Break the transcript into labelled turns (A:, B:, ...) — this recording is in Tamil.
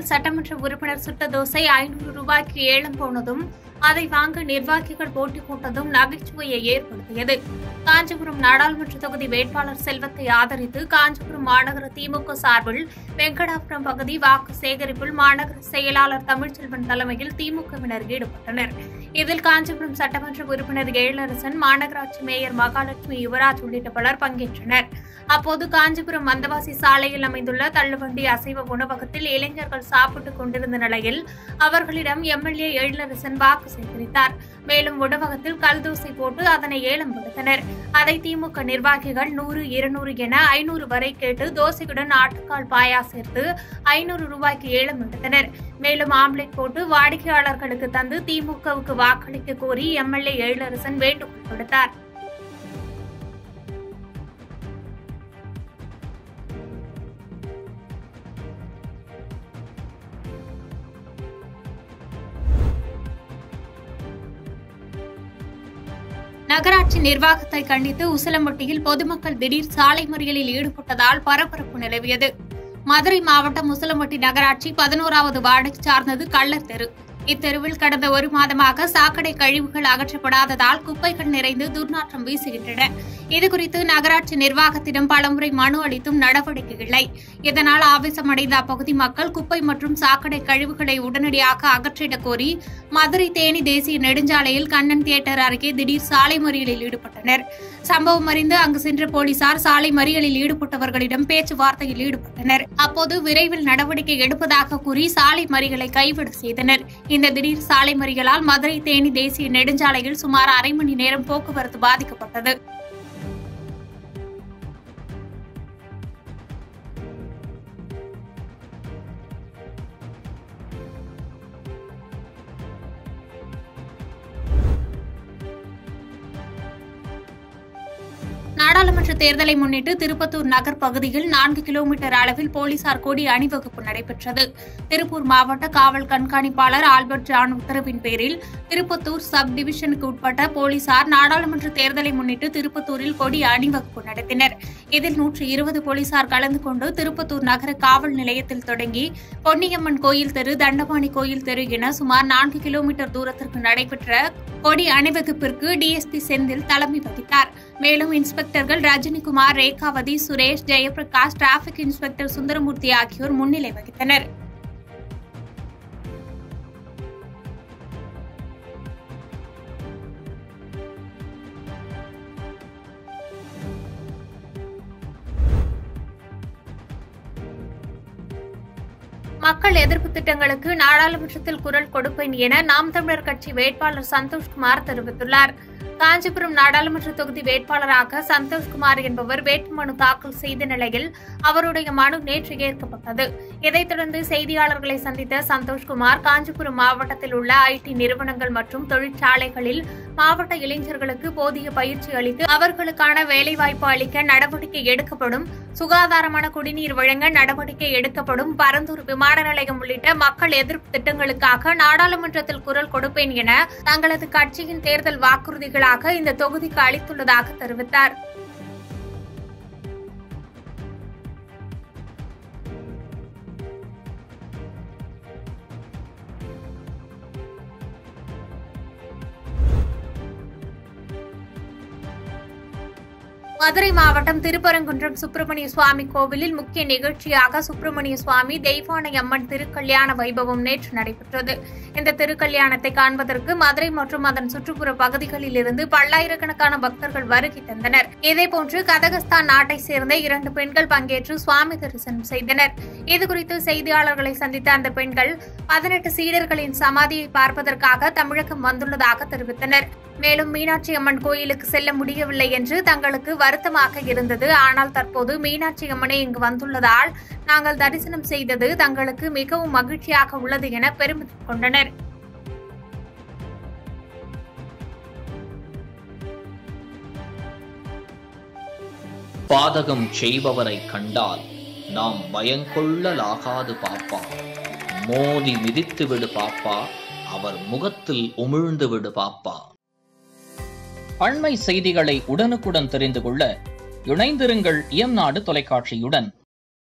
A: திண்டுக்கல் சட்டமன்ற உறுப்பினர் சுட்ட தோசை ஐநூறு ரூபாய்க்கு ஏலம் போனதும் அதை வாங்க நிர்வாகிகள் போட்டி போட்டதும் நகைச்சுவையை ஏற்படுத்தியது காஞ்சிபுரம் நாடாளுமன்ற தொகுதி வேட்பாளர் செல்வத்தை ஆதரித்து காஞ்சிபுரம் மாநகர திமுக சார்பில் வெங்கடாபுரம் பகுதி வாக்கு சேகரிப்பில் மாநகர செயலாளர் தமிழ்ச்செல்வன் தலைமையில் திமுகவினர் ஈடுபட்டனர் இதில் காஞ்சிபுரம் சட்டமன்ற உறுப்பினர் எழிலரசன் மாநகராட்சி மேயர் மகாலட்சுமி யுவராஜ் உள்ளிட்ட பலர் பங்கேற்றனர் அப்போது காஞ்சிபுரம் மந்தவாசி சாலையில் அமைந்துள்ள தள்ளுவண்டி அசைவ உணவகத்தில் இளைஞர்கள் சாப்பிட்டுக் கொண்டிருந்த நிலையில் அவர்களிடம் எம்எல்ஏ எழிலரசன் வாக்கு சேகரித்தார் மேலும் உணவகத்தில் கல்தூசை போட்டு அதனை ஏலம் கொடுத்தனர் அதை திமுக நிர்வாகிகள் நூறு இருநூறு என ஐநூறு வரை கேட்டு தோசையுடன் ஆட்டுக்கால் பாயா சேர்த்து ஐநூறு ரூபாய்க்கு ஏலம் எடுத்தனர் மேலும் ஆம்லெட் போட்டு வாடிக்கையாளர்களுக்கு தந்து திமுகவுக்கு வாக்களிக்க கோரி எம்எல்ஏ எழிலரசன் வேண்டுகோள் விடுத்தார் நகராட்சி நிர்வாகத்தை கண்டித்து உசிலம்பட்டியில் பொதுமக்கள் திடீர் சாலை மறியலில் ஈடுபட்டதால் பரபரப்பு நிலவியது மதுரை மாவட்டம் உசிலம்பட்டி நகராட்சி பதினோராவது வார்டை சார்ந்தது கள்ளர் தெரு இத்தெருவில் கடந்த ஒரு மாதமாக சாக்கடை கழிவுகள் அகற்றப்படாததால் குப்பைகள் நிறைந்து துர்நாற்றம் வீசுகின்றன இதுகுறித்து நகராட்சி நிர்வாகத்திடம் பலமுறை மனு அளித்தும் நடவடிக்கை இல்லை இதனால் ஆவேசமடைந்த அப்பகுதி மக்கள் குப்பை மற்றும் சாக்கடை கழிவுகளை உடனடியாக அகற்றிடக் கோரி மதுரை தேனி தேசிய நெடுஞ்சாலையில் கண்ணன் தியேட்டர் அருகே திடீர் சாலை மறியலில் ஈடுபட்டனர் சம்பவம் அறிந்து அங்கு சென்ற போலீசார் சாலை மறியலில் ஈடுபட்டவர்களிடம் பேச்சுவார்த்தையில் ஈடுபட்டனர் அப்போது விரைவில் நடவடிக்கை எடுப்பதாக கூறி சாலை மறியலை கைவிட செய்தனர் இந்த திடீர் சாலை மறியலால் மதுரை தேனி தேசிய நெடுஞ்சாலையில் சுமார் அரை மணி நேரம் போக்குவரத்து பாதிக்கப்பட்டது நாடாளுமன்ற தேர்தலை முன்னிட்டு திருப்பத்தூர் நகர் பகுதியில் நான்கு கிலோமீட்டர் அளவில் போலீசார் கொடி அணிவகுப்பு நடைபெற்றது திருப்பூர் மாவட்ட காவல் கண்காணிப்பாளர் ஆல்பர்ட் ஜான் உத்தரவின் பேரில் திருப்பத்தூர் சப் டிவிஷனுக்கு உட்பட்ட போலீசார் நாடாளுமன்ற தேர்தலை முன்னிட்டு திருப்பத்தூரில் கொடி அணிவகுப்பு நடத்தினர் இதில் நூற்று இருபது போலீசார் கலந்து கொண்டு திருப்பத்தூர் நகர காவல் நிலையத்தில் தொடங்கி பொன்னியம்மன் கோயில் தெரு தண்டபாணி கோயில் தெரு என சுமார் நான்கு கிலோமீட்டர் தூரத்திற்கு நடைபெற்ற கொடி அணிவகுப்பிற்கு டிஎஸ்பி செந்தில் தலைமை வகித்தார் மேலும் இன்ஸ்பெக்டர்கள் ரஜினிகுமார் ரேகாவதி சுரேஷ் ஜெயபிரகாஷ் டிராபிக் இன்ஸ்பெக்டர் சுந்தரமூர்த்தி ஆகியோர் முன்னிலை வகித்தனர் மக்கள் எதிர்ப்பு திட்டங்களுக்கு நாடாளுமன்றத்தில் குரல் கொடுப்பேன் என நாம் தமிழர் கட்சி வேட்பாளர் சந்தோஷ்குமார் தெரிவித்துள்ளார் காஞ்சிபுரம் நாடாளுமன்ற தொகுதி வேட்பாளராக சந்தோஷ்குமார் என்பவர் வேட்புமனு தாக்கல் செய்த நிலையில் அவருடைய மனு நேற்று ஏற்கப்பட்டது இதைத் தொடர்ந்து செய்தியாளர்களை சந்தித்த சந்தோஷ்குமார் காஞ்சிபுரம் மாவட்டத்தில் உள்ள ஐடி நிறுவனங்கள் மற்றும் தொழிற்சாலைகளில் மாவட்ட இளைஞர்களுக்கு போதிய பயிற்சி அளித்து அவர்களுக்கான வேலைவாய்ப்பு அளிக்க நடவடிக்கை எடுக்கப்படும் சுகாதாரமான குடிநீர் வழங்க நடவடிக்கை எடுக்கப்படும் பரந்தூர் விமான நிலையம் உள்ளிட்ட மக்கள் எதிர்ப்பு திட்டங்களுக்காக நாடாளுமன்றத்தில் குரல் கொடுப்பேன் என தங்களது கட்சியின் தேர்தல் வாக்குறுதிகளாக இந்த தொகுதிக்கு அளித்துள்ளதாக தெரிவித்தார் மதுரை மாவட்டம் திருப்பரங்குன்றம் சுப்பிரமணிய சுவாமி கோவிலில் முக்கிய நிகழ்ச்சியாக சுப்பிரமணிய சுவாமி தெய்வானை அம்மன் திருக்கல்யாண வைபவம் நேற்று நடைபெற்றது இந்த திருக்கல்யாணத்தை காண்பதற்கு மதுரை மற்றும் அதன் சுற்றுப்புற பகுதிகளில் இருந்து பல்லாயிரக்கணக்கான பக்தர்கள் வருகை தந்தனர் இதேபோன்று கதகஸ்தான் நாட்டை சேர்ந்த இரண்டு பெண்கள் பங்கேற்று சுவாமி தரிசனம் செய்தனர் இதுகுறித்து செய்தியாளர்களை சந்தித்த அந்த பெண்கள் பதினெட்டு சீடர்களின் சமாதியை பார்ப்பதற்காக தமிழகம் வந்துள்ளதாக தெரிவித்தனர் மேலும் மீனாட்சி அம்மன் கோயிலுக்கு செல்ல முடியவில்லை என்று தங்களுக்கு வருத்தமாக இருந்தது ஆனால் தற்போது மீனாட்சி அம்மனை இங்கு வந்துள்ளதால் நாங்கள் தரிசனம் செய்தது தங்களுக்கு மிகவும் மகிழ்ச்சியாக உள்ளது என பெருமிதம் கொண்டனர்
B: பாதகம் செய்பவரை கண்டால் நாம் பயங்கொள்ளலாகாது பாப்பா மோதி மிதித்து விடு பாப்பா அவர் முகத்தில் உமிழ்ந்து விடு பாப்பா அண்மை செய்திகளை உடனுக்குடன் தெரிந்து கொள்ள இணைந்திருங்கள் இயம்நாடு தொலைக்காட்சியுடன்